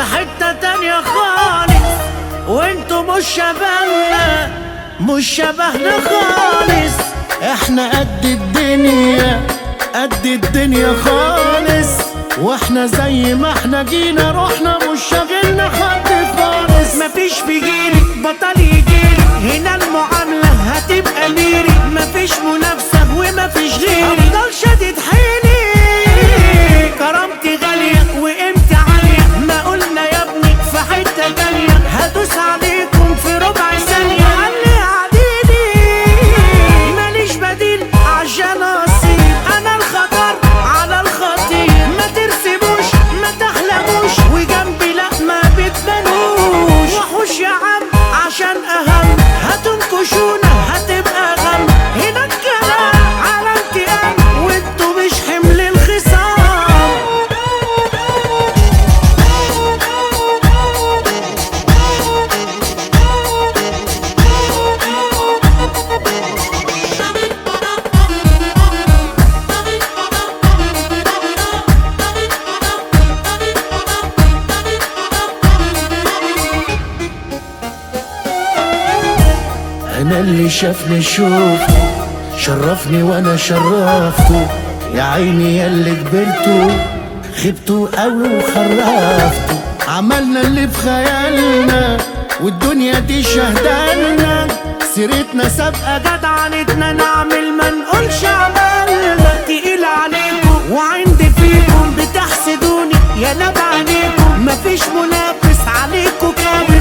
حتة تانية خالص وانتوا مش شبهنا مش شبهنا خالص احنا قد الدنيا قد الدنيا خالص واحنا زي ما احنا جينا روحنا مش شاغلنا حد خالص مفيش في جيلي بطل يجيلي هنا المعاملة هتبقى ميري مفيش منافسة ومفيش غيري افضل شادد حيلي كرامتي غالية وقيمتي عالية ما قلنا يا ابني في حتة تانية هدوس عليكم في ربع ثانية علي عديدي ماليش بديل عشان اصيل انا الخطر على الخطير ما ترسموش ما تحلموش وجنبي لا ما بتبانوش وحوش يا عم عشان اهم هتنكشونا هتبقى غم هنا الكلام على انتقام وانتوا مش حمل الخصام انا اللي شافني شوفته شرفني وانا شرفته يا عيني يا اللي كبرته خبته قوي وخرفته عملنا اللي في خيالنا والدنيا دي شهدالنا سيرتنا سابقة جدعنتنا نعمل ما نقولش عملنا تقيل عليكم وعندي فيكم بتحسدوني يا نبع عينيكم مفيش منافس عليكم كامل